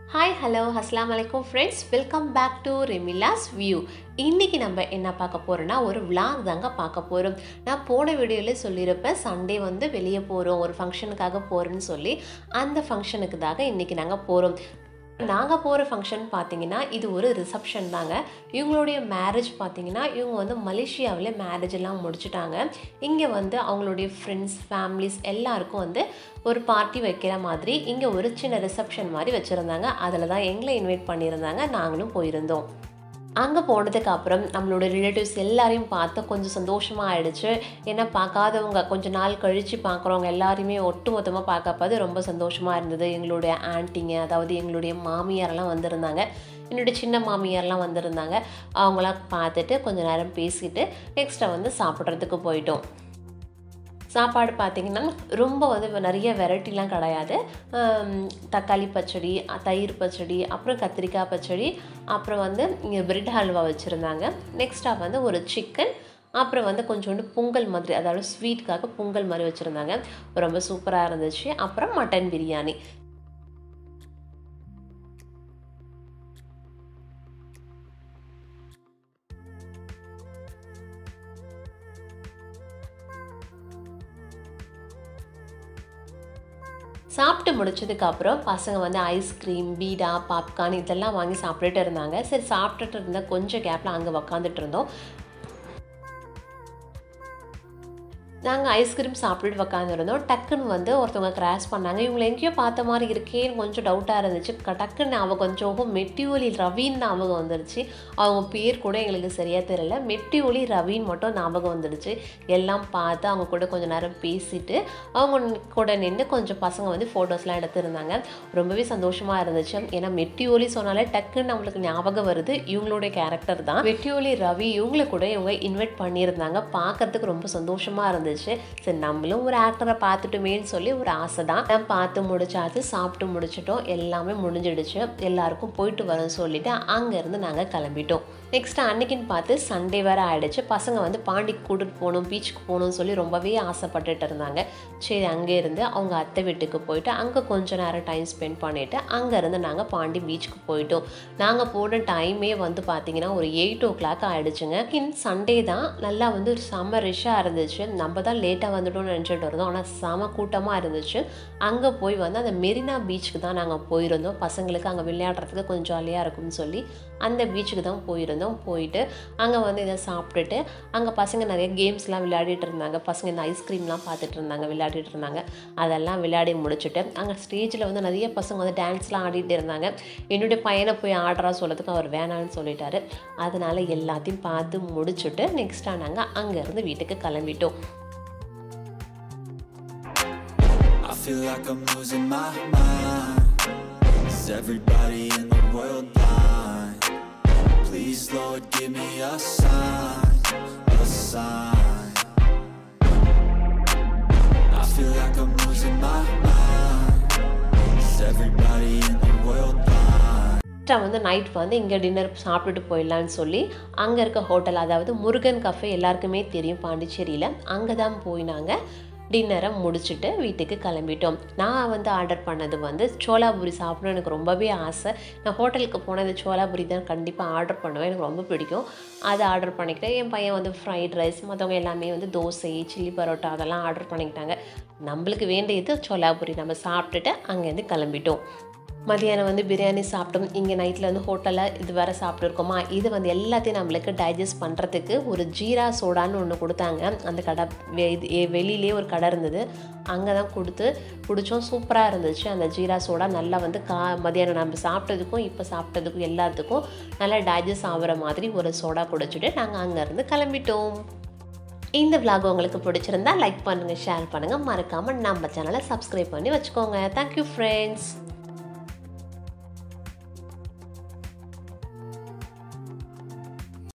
Hi hello அஸ்லாம் வலைக்கும் friends welcome back to ரெமிலாஸ் வியூ இன்றைக்கி நம்ம என்ன பார்க்க போகிறோன்னா ஒரு vlog தாங்க பார்க்க போகிறோம் நான் போன வீடியோவில் சொல்லியிருப்பேன் சண்டே வந்து வெளியே போகிறோம் ஒரு ஃபங்க்ஷனுக்காக போகிறேன்னு சொல்லி அந்த ஃபங்க்ஷனுக்கு தாங்க இன்றைக்கி நாங்கள் போகிறோம் நாங்கள் போகிற ஃபங்க்ஷன் பார்த்தீங்கன்னா இது ஒரு ரிசப்ஷன் தாங்க இவங்களுடைய மேரேஜ் பார்த்தீங்கன்னா இவங்க வந்து மலேசியாவில் மேரேஜ் எல்லாம் முடிச்சுட்டாங்க இங்கே வந்து அவங்களுடைய ஃப்ரெண்ட்ஸ் ஃபேமிலிஸ் எல்லாருக்கும் வந்து ஒரு பார்ட்டி வைக்கிற மாதிரி இங்கே ஒரு சின்ன ரிசப்ஷன் மாதிரி வச்சுருந்தாங்க அதில் தான் எங்களை இன்வைட் பண்ணியிருந்தாங்க நாங்களும் போயிருந்தோம் அங்கே போனதுக்கு அப்புறம் நம்மளோட ரிலேட்டிவ்ஸ் எல்லாரையும் பார்த்து கொஞ்சம் சந்தோஷமாக ஆயிடுச்சு ஏன்னா பார்க்காதவங்க கொஞ்ச நாள் கழித்து பார்க்குறவங்க எல்லாரையுமே ஒட்டு மொத்தமாக பார்க்கப்பது ரொம்ப சந்தோஷமாக இருந்தது எங்களுடைய ஆன்ட்டிங்க அதாவது எங்களுடைய மாமியாரெல்லாம் வந்திருந்தாங்க என்னுடைய சின்ன மாமியார்லாம் வந்திருந்தாங்க அவங்களாம் பார்த்துட்டு கொஞ்ச நேரம் பேசிட்டு நெக்ஸ்ட்டை வந்து சாப்பிட்றதுக்கு போயிட்டோம் சாப்பாடு பார்த்திங்கன்னா ரொம்ப வந்து நிறைய வெரைட்டிலாம் கிடையாது ஆம், தக்காளி பச்சடி அ, தயிர் பச்சடி அப்புறம் கத்திரிக்காய் பச்சடி அப்புறம் வந்து இங்கே பிரெட் ஹல்வா வச்சுருந்தாங்க நெக்ஸ்ட்டாக வந்து ஒரு சிக்கன் அப்புறம் வந்து கொஞ்சோண்டு பொங்கல் மாதிரி அதாவது ஸ்வீட்காக பொங்கல் மாதிரி வச்சுருந்தாங்க ரொம்ப சூப்பராக இருந்துச்சு அப்புறம் மட்டன் பிரியாணி சாப்பிட்டு முடிச்சதுக்கு அப்புறம் பசங்க வந்து ஐஸ்கிரீம் பீடா பாப்கார்ன் இதெல்லாம் வாங்கி சாப்பிட்டுட்டு இருந்தாங்க சரி சாப்பிட்டுட்டு இருந்த கொஞ்சம் கேப்பில் அங்கே உக்காந்துட்டு இருந்தோம் நாங்கள் ஐஸ்கிரீம் சாப்பிட்டுட்டு உக்காந்துருந்தோம் டக்குன்னு வந்து ஒருத்தவங்க கிராஸ் பண்ணாங்க இவங்களை எங்கேயோ பார்த்த மாதிரி இருக்கேன்னு கொஞ்சம் டவுட்டாக இருந்துச்சு க- டக்குன்னு அவங்க கொஞ்சம் மெட்டிஒலி ரவின்னு ஞாபகம் வந்துருச்சு அவங்க பேர் கூட எங்களுக்கு சரியாக தெரியல மெட்டிஒலி ரவின்னு மட்டும் ஞாபகம் வந்துடுச்சு எல்லாம் பார்த்து அவங்க கூட கொஞ்சம் நேரம் பேசிட்டு அவங்க கூட நின்று கொஞ்சம் பசங்க வந்து ஃபோட்டோஸ்லாம் எடுத்திருந்தாங்க ரொம்பவே சந்தோஷமாக இருந்துச்சு ஏன்னா மெட்டிஒலி சொன்னாலே டக்குன்னு நம்மளுக்கு ஞாபகம் வருது இவங்களுடைய கேரக்டர் தான் மெட்டிஒலி ரவி இவங்களை கூட இவங்க இன்வைட் பண்ணியிருந்தாங்க பார்க்கறதுக்கு ரொம்ப சந்தோஷமாக இருந்துச்சு சரி நம்மளும் ஒரு ஆக்டரை பார்த்துட்டுமேன்னு சொல்லி ஒரு ஆசை தான் நான் பார்த்து முடிச்சாச்சு சாப்பிட்டு முடிச்சிட்டோம் எல்லாமே முடிஞ்சிடுச்சு எல்லாருக்கும் போயிட்டு வரோம் சொல்லிட்டு அங்கேருந்து நாங்கள் கிளம்பிட்டோம் நெக்ஸ்ட் அன்னைக்குன்னு பார்த்து சண்டே வேறு ஆயிடுச்சு பசங்க வந்து பாண்டிக்கு கூட்டிட்டு போகணும் பீச்சுக்கு போகணும்னு சொல்லி ரொம்பவே ஆசைப்பட்டுட்டு இருந்தாங்க சரி அங்கே இருந்து அவங்க அத்தை வீட்டுக்கு போயிட்டு அங்கே கொஞ்ச நேரம் டைம் ஸ்பெண்ட் பண்ணிவிட்டு அங்கேருந்து நாங்கள் பாண்டி பீச்சுக்கு போயிட்டோம் நாங்கள் போன டைமே வந்து பார்த்தீங்கன்னா ஒரு எயிட் ஓ கிளாக் ஆகிடுச்சுங்க இன் சண்டே தான் நல்லா வந்து ஒரு செம ரிஷ்ஷாக இருந்துச்சு நம்ம தான் லேட்டாக வந்துட்டோம்னு நினச்சிட்டு இருந்தோம் ஆனால் செம கூட்டமாக இருந்துச்சு அங்கே போய் வந்து அந்த மெரினா பீச்சுக்கு தான் நாங்கள் போயிருந்தோம் பசங்களுக்கு அங்கே விளையாடுறதுக்கு கொஞ்சம் ஜாலியாக இருக்கும்னு சொல்லி அந்த பீச்சுக்கு தான் போயிருந்தோம் போயிட்டு அங்கே வந்து இதை சாப்பிட்டுட்டு அங்கே பசங்க நிறைய கேம்ஸ்லாம் விளையாடிட்டு இருந்தாங்க பசங்க இந்த ஐஸ்கிரீம்லாம் பார்த்துட்டு இருந்தாங்க விளையாடிட்டு இருந்தாங்க அதெல்லாம் விளையாடி முடிச்சுட்டு அங்கே ஸ்டேஜில் வந்து நிறைய பசங்க வந்து டான்ஸ்லாம் ஆடிட்டு இருந்தாங்க என்னுடைய பையனை போய் ஆடுறா சொல்லதுக்கு அவர் வேணான்னு சொல்லிட்டாரு அதனால எல்லாத்தையும் பார்த்து முடிச்சுட்டு நெக்ஸ்ட்டாக நாங்கள் அங்கேருந்து வீட்டுக்கு கிளம்பிட்டோம் I feel like I'm losing my mind. Is everybody in the world blind? Please, Lord, give me a sign, a sign. I feel like I'm losing my mind. Is everybody in the world blind? Extra வந்து night வந்து இங்கே dinner சாப்பிட்டுட்டு போயிடலான்னு சொல்லி அங்கே இருக்க hotel அதாவது Murugan cafe எல்லாருக்குமே தெரியும் பாண்டிச்சேரியில் அங்கே தான் போய் நாங்கள் டின்னரை முடிச்சுட்டு வீட்டுக்கு கிளம்பிட்டோம் நான் வந்து ஆர்டர் பண்ணது வந்து சோலாபுரி சாப்பிடணும் எனக்கு ரொம்பவே ஆசை நான் ஹோட்டலுக்கு போனது சோலாபுரி தான் கண்டிப்பாக ஆர்டர் பண்ணுவேன் எனக்கு ரொம்ப பிடிக்கும் அதை ஆர்டர் பண்ணிக்கிட்டேன் என் பையன் வந்து ஃப்ரைட் ரைஸ் மற்றவங்க எல்லாமே வந்து தோசை சில்லி பரோட்டா அதெல்லாம் ஆர்டர் பண்ணிக்கிட்டாங்க நம்மளுக்கு வேண்டியது சோலாபுரி நம்ம சாப்பிட்டுட்டு அங்கேருந்து கிளம்பிட்டோம் மதியானம் வந்து பிரியாணி சாப்பிட்டோம் இங்கே நைட்டில் வந்து ஹோட்டலில் இது வேறு சாப்பிட்ருக்கோமா இது வந்து எல்லாத்தையும் நம்மளுக்கு டைஜஸ்ட் பண்ணுறதுக்கு ஒரு ஜீரா சோடான்னு ஒன்று கொடுத்தாங்க அந்த கடை வெ- இது எ- வெளியிலே ஒரு கடை இருந்தது அங்கே தான் கொடுத்து குடித்தோம் சூப்பராக இருந்துச்சு அந்த ஜீரா சோடா நல்லா வந்து கா மதியானம் நம்ம சாப்பிட்டதுக்கும் இப்போ சாப்பிட்டதுக்கும் எல்லாத்துக்கும் நல்லா டைஜஸ்ட் ஆகிற மாதிரி ஒரு சோடா குடிச்சிட்டு நாங்கள் அங்கேருந்து கிளம்பிட்டோம் இந்த vlog உங்களுக்கு பிடிச்சிருந்தா லைக் பண்ணுங்கள் ஷேர் பண்ணுங்கள் மறக்காமல் நம்ம சேனலை சப்ஸ்கிரைப் பண்ணி வச்சுக்கோங்க தேங்க்யூ ஃப்ரெண்ட்ஸ்